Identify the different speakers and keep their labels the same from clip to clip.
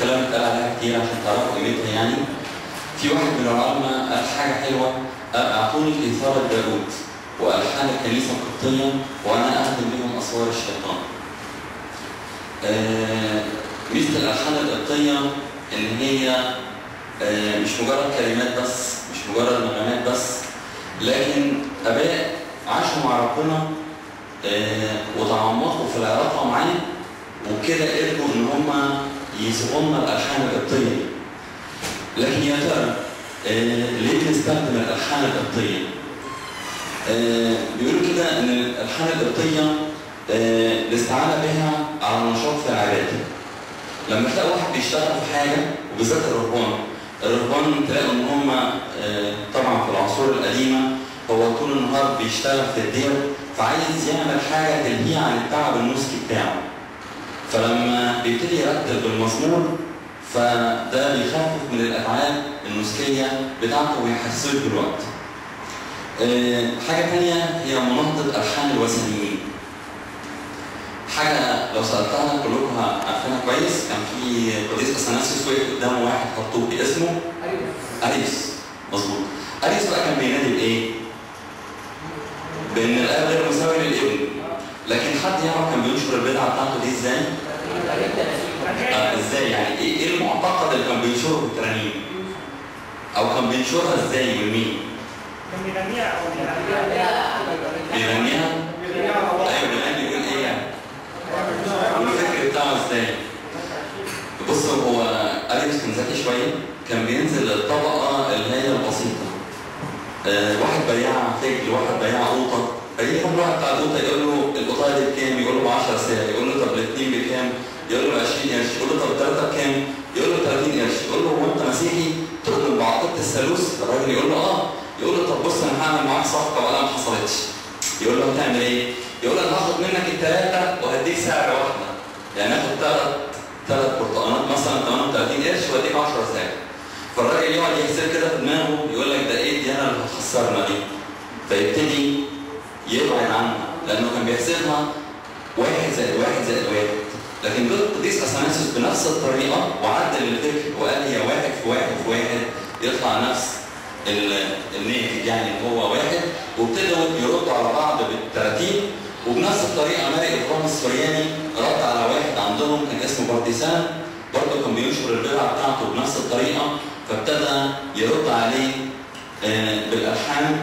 Speaker 1: الكلام اتقال عليها كتير عشان تعرفوا قيمتها يعني في واحد من العلماء قال حاجة حلوة قال أعطوني إثارة داوود وألحان الكنيسة القبطية وأنا أخدم بهم أسوار الشيطان. آه، ميزة الألحان القبطية إن هي آه، مش مجرد كلمات بس مش مجرد نغمات بس لكن آباء عاشوا مع ربنا آه، وتعمقوا في العلاقة معاه وكده قدروا إن هم يسيبوا لنا الألحان القبطية. لكن يا ترى آه، ليه بنستخدم الألحان القبطية؟ آه، بيقولوا كده إن الألحان القبطية آه، الاستعانة بها على نشاط في العبادة. لما تلاقي واحد بيشتغل في حاجة وبالذات الرهبان، الرهبان تلاقوا إن هم آه، طبعا في العصور القديمة هو طول النهار بيشتغل في الدير فعايز يعمل حاجة تلهيه عن التعب النسكي بتاعه. فلما بيبتدي يرتب المزمور فده بيخفف من الأتعاب النسكية بتاعته ويحسسه بالوقت. آه، حاجة تانية هي مناهضة ألحان الوثنيين. حاجة لو سألتها كلكم عارفينها كويس كان في قديس أثناسيوس وقف قدامه واحد خطوبي اسمه أريس مظبوط أريس بقى كان بينادي بإيه؟ بإن الآب غير مساوي للابن لكن حد يعرف كان بينشر البدعة بتاعته دي إزاي؟ آه إزاي يعني إيه إيه المعتقد اللي كان بينشره في الترانيم؟ أو كان بينشرها إزاي ومين؟
Speaker 2: كان بيغنيها او
Speaker 1: بيغنيها؟ أيوه بيغني يقول إيه يعني؟ الفكر بتاعه ازاي؟ بص هو أليكس كان ذكي شوية كان بينزل للطبقة اللي هي البسيطة آه واحد بياع فجل واحد بياع قوطة فيجي كل واحد بتاع القوطة يقول له القطاية دي بكام؟ يقول له ب 10 ساعة يقول له طب الاثنين بكام؟ يقول له 20 قرش يقول له طب الثلاثة بكام؟ يقول له 30 قرش يقول له هو أنت مسيحي تؤمن بعقيدة الثالوث؟ الراجل يقول له اه يقول له طب بص أنا هعمل معاك صفقة ولا ما حصلتش يقول له هتعمل ايه؟ يقول له انا هاخد منك الثلاثه وهديك سعر واحده يعني اخد ثلاث ثلاث برتقانات مثلا 38 قرش واديك 10 سعر فالراجل يقعد يحسب كده في دماغه يقول لك ده ايه الديانه اللي هتخسرنا دي فيبتدي يبعد عنها لانه كان بيحسبها واحد زائد واحد زائد واحد لكن دول قديس اثناسيوس بنفس الطريقه وعدل الفكر وقال هي واحد في واحد في واحد يطلع نفس ال- الناتج يعني ان هو واحد وابتدوا يردوا على بعض بالترتيب وبنفس الطريقه ماري ابراهيم السورياني رد على واحد عندهم كان اسمه بارديسان برضه كان بينشر البدعه بتاعته بنفس الطريقه فابتدى يرد عليه آه، بالالحان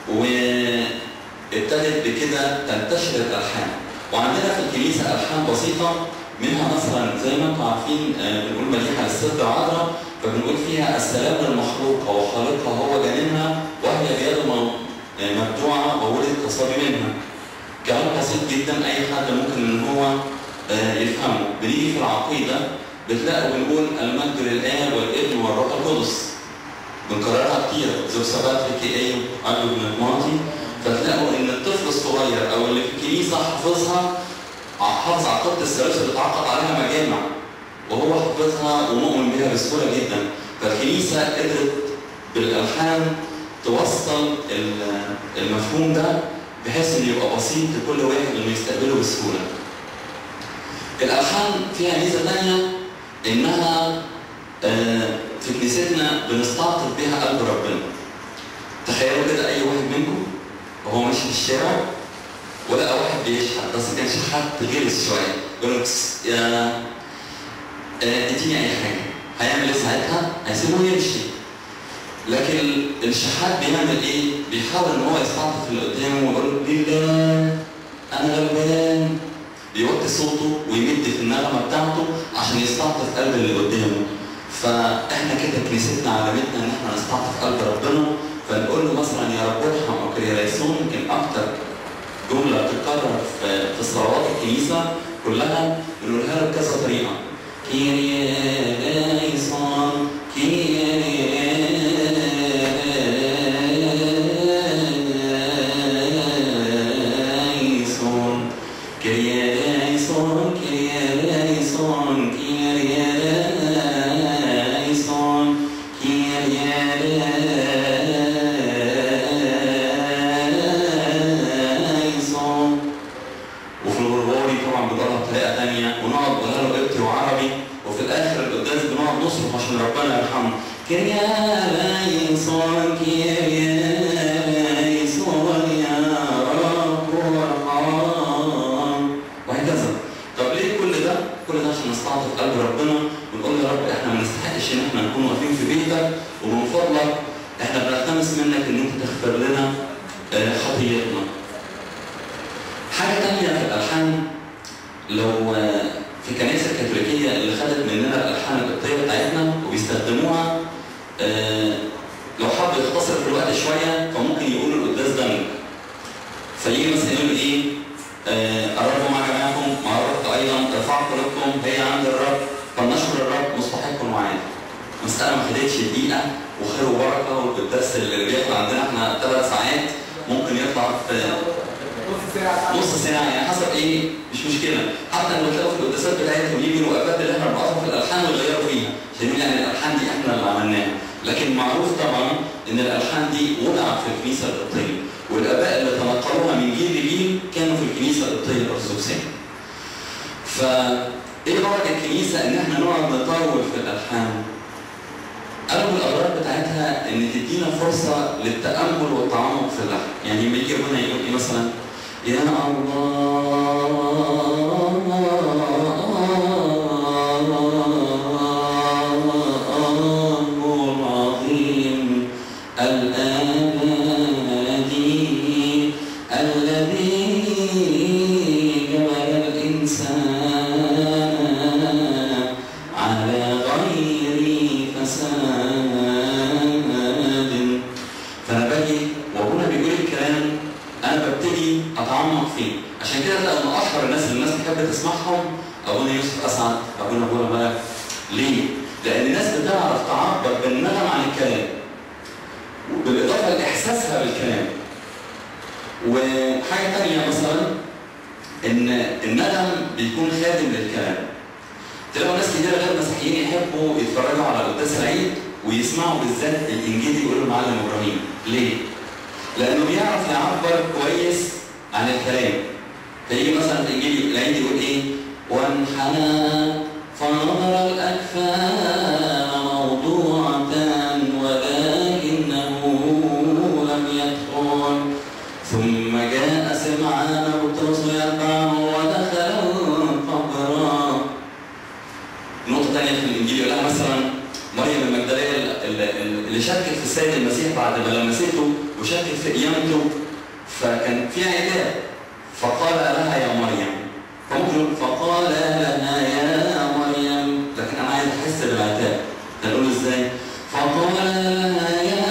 Speaker 1: وابتدت بكده تنتشر الالحان وعندنا في الكنيسه الحان بسيطه منها مثلا زي ما انتم عارفين آه، بنقول مديحه للست العذراء فبنقول فيها السلام للمخلوقه وخالقها هو جانبها وهي بيده م- آه، مبدوعه وولد كصبي منها. كلام بسيط جدا اي حد ممكن ان هو آه، يفهمه بنيجي في العقيده بتلاقوا بنقول المجد للاب والابن والروح القدس بنكررها كتير زوج سبات في ايه قالوا ابن ماضي فتلاقوا ان الطفل الصغير او اللي في الكنيسه حافظها حافظ عقيده الثالوث اللي اتعقد عليها مجامع وهو حافظها ومؤمن بها بسهوله جدا فالكنيسه قدرت بالالحان توصل ال- المفهوم ده بحيث انه يبقى بسيط لكل واحد انه يستقبله بسهوله. الالحان فيها ميزه ثانيه انها آه، في كنيستنا بنستعطف بها قلب ربنا. تخيلوا كده اي واحد منكم وهو ماشي في الشارع ولقى واحد بيشحت بس كان شحات غلس شويه يقول له "بس يا آه، اديني اي حاجه هيعمل ايه ساعتها؟ هيسيبه يمشي لكن الشحات بيعمل ايه؟ بيحاول ان هو يستعطف اللي قدامه ويقول له لله انا غلبان بيوطي صوته ويمد في النغمه بتاعته عشان يستعطف قلب اللي قدامه فاحنا كده كنيستنا علمتنا ان احنا نستعطف قلب ربنا فنقول له مثلا يا رب ارحم او كرياليسون يمكن اكتر جمله بتتكرر في في صلوات الكنيسه كلها بنقولها له بكذا طريقه كيرياليسون كيرياليسون كيرياليسون كيرياليسون كيرياليسون كيرياليسون وفي الغربالي طبعا بنقولها بطريقه ثانيه ونقعد نقولها له قبطي وعربي وفي الاخر عشان ربنا يرحمه كريا لايسون كريا لايسون يا رب ارحم وهكذا طب ليه كل ده؟ كل ده عشان نستعطف قلب ربنا ونقول يا رب احنا ما نستحقش ان احنا نكون واقفين في بيتك ومن فضلك احنا بنلتمس منك ان انت تغفر لنا آه، خطيئتنا. حاجه ثانيه في الالحان لو آه، في الكنائس الكاثوليكيه اللي خدت مننا الالحان القبطيه بتاعتنا وبيستخدموها آه، لو حب يختصر في الوقت شويه فممكن يقولوا القداس دمج. فيجي مثلا يقول ايه؟ آه، قربوا مع جماعكم مع الرب ايضا ارفعوا قلوبكم هي عند الرب فلنشكر الرب مستحق وعاد. مسألة ما خدتش دقيقة وخير وبركة والقداس اللي بياخد عندنا احنا ثلاث ساعات ممكن يطلع في
Speaker 3: نص ساعة
Speaker 1: نص ساعة يعني حسب ايه مش مشكلة حتى لما تلاقوا في القداسات بتاعتهم يجي الوقفات اللي احنا بنقفها في الألحان ويغيروا فيها عشان يقول يعني الألحان دي احنا اللي عملناها لكن معروف طبعا ان الألحان دي وضعت في الكنيسة القبطية والآباء اللي تنقلوها من جيل لجيل كانوا في الكنيسة القبطية الأرثوذكسية. ف ايه غرض الكنيسة ان احنا نقعد نطول في الألحان؟ قالوا الأغراض بتاعتها إن تدينا فرصة للتأمل والتعمق في اللحن، يعني لما يجي هنا يقول إيه مثلا؟ يا الله العظيم الآبادي الذي جبل الإنسان على غير فساد فانا باجي وابونا بيقول الكلام انا ببتدي اتعمق فيه عشان كده تلاقي من اشهر الناس اللي الناس بتحب تسمعهم ابونا يوسف اسعد ابونا ابونا مالك ليه؟ لان الناس بتعرف تعبر بالنغم عن الكلام بالاضافه لاحساسها بالكلام وحاجه ثانيه مثلا ان الندم بيكون خادم للكلام تلاقوا ناس كتير غير مسيحيين يحبوا يتفرجوا على قداس العيد ويسمعوا بالذات الانجيل يقول المعلم ابراهيم ليه؟ لانه بيعرف يعبر كويس عن الكلام فيجي مثلا في الانجيل العيد يقول ايه؟ وانحنى فنظر الاكفان موضوعه ولكنه لم يدخل ثم جاء سمعان بطرس يتبعه ودخل القبر نقطة تانية في الإنجيل يقول لها مثلا مريم المجدلية اللي- اللي شكت في السيد المسيح بعد ما لمسته وشكت في قيامته فكان في عتاب فقال لها يا مريم فممكن يقول فقال لها يا مريم لكن أنا عايز أحس بالعتاب هنقول إزاي؟ فقال لها يا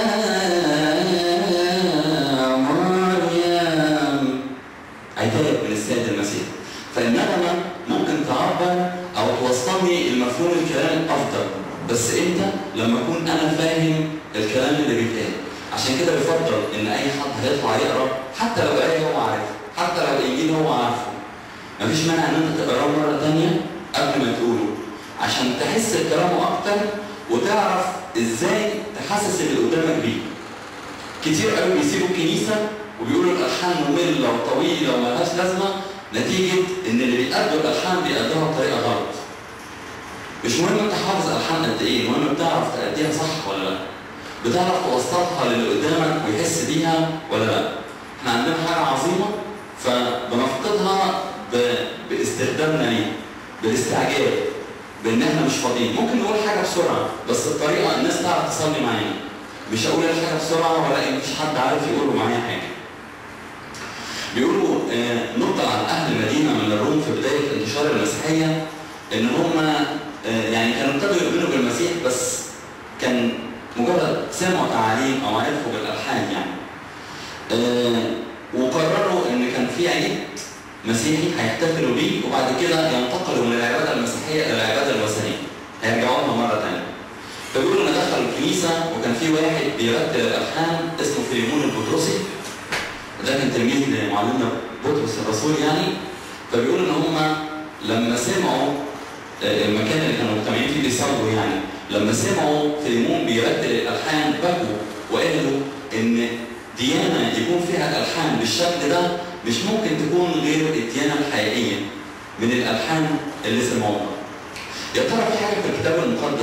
Speaker 1: مريم عتاب من السيد المسيح فالنغمة ممكن تعبر أو توصلني المفهوم الكلام أفضل بس إمتى؟ لما أكون أنا فاهم الكلام اللي بيتقال عشان كده بفضل إن أي حد هيطلع يقرأ حتى لو آية هو عارفها حتى لو إنجيل هو عارفه مفيش مانع إن أنت تقراه مرة تانية قبل ما تقوله عشان تحس بكلامه أكتر وتعرف إزاي تحسس اللي قدامك بيه كتير قوي بيسيبوا الكنيسة وبيقولوا الألحان مملة وطويلة وملهاش لازمة نتيجة إن اللي بيأدوا الألحان بيأدوها بطريقة غلط. مش مهم أنت حافظ ألحان قد إيه، المهم بتعرف تأديها صح ولا لأ. بتعرف توصلها للي قدامك ويحس بيها ولا لأ. إحنا عندنا حاجة عظيمة فبنفقدها ب... باستخدامنا ليها، بالاستعجال، بإن إحنا مش فاضيين، ممكن نقول حاجة بسرعة بس الطريقة الناس تعرف تصلي معانا. مش هقول الحاجة بسرعة ولا مفيش حد عارف يقولوا معايا حاجة. بيقولوا آه، نقل عن اهل المدينه من الروم في بدايه انتشار المسيحيه ان هم آه، يعني كانوا ابتدوا يؤمنوا بالمسيح بس كان مجرد سمعوا تعاليم او عرفوا بالالحان يعني. آه، وقرروا ان كان في عيد مسيحي هيحتفلوا بيه وبعد كده ينتقلوا من العباده المسيحيه الى العباده الوثنيه. هيرجعوا لها مره ثانيه. فبيقولوا ان دخلوا الكنيسه وكان في واحد بيرتل الالحان اسمه فيليمون البطرسي ده كان تلميذ لمعلمنا بطرس الرسول يعني فبيقولوا ان هم لما سمعوا آه، المكان اللي كانوا مجتمعين فيه بيصلوا يعني لما سمعوا فيليمون بيرتل الالحان بكوا وقالوا ان ديانه يكون فيها الالحان بالشكل ده مش ممكن تكون غير الديانه الحقيقيه من الالحان اللي سمعوها. يا ترى في حاجه في الكتاب المقدس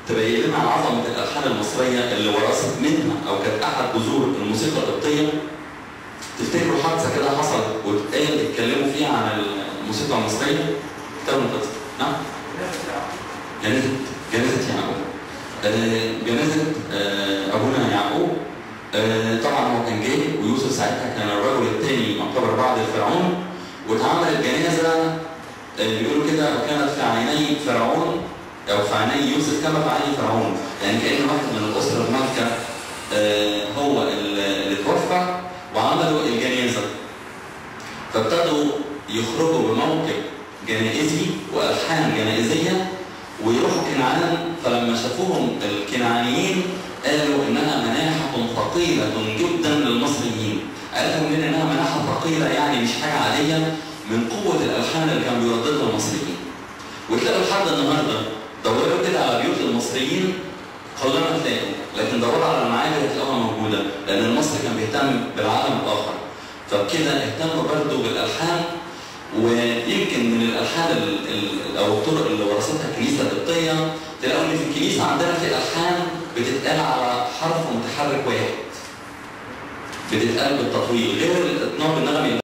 Speaker 1: تبين لنا عظمه الالحان المصريه اللي ورثت منها او كانت احد جذور الموسيقى القبطيه تفتكروا حادثه كده حصلت واتقال اتكلموا فيها عن الموسيقى المصريه كتاب القدس نعم جنازه جنازه يعقوب آه، جنازه آه، ابونا يعقوب آه، طبعا هو كان جاي ويوسف ساعتها كان الرجل الثاني من قبل بعد الفرعون واتعملت جنازه آه، بيقولوا كده وكانت في عيني فرعون او في عيني يوسف كما في عيني فرعون يعني كان واحد من الاسره في مكه آه، هو اللي اللي توفى وعملوا الجنازه فابتدوا يخرجوا بموكب جنائزي والحان جنائزيه ويروحوا كنعان فلما شافوهم الكنعانيين قالوا انها مناحه ثقيله جدا للمصريين قالوا من انها مناحه ثقيله يعني مش حاجه عاديه من قوه الالحان اللي كانوا بيرددها المصريين وتلاقوا لحد النهارده دوروا كده على بيوت المصريين قلما تلاقوا لكن دوروا على المعابد هتلاقوها موجوده لان المصري كان بيهتم بالعالم الاخر فبكده اهتموا برضه بالالحان ويمكن من الالحان ال- ال- او الطرق اللي ورثتها الكنيسه القبطيه تلاقوا ان في الكنيسه عندنا في الحان بتتقال على حرف متحرك واحد بتتقال بالتطويل غير الاطناب النغمي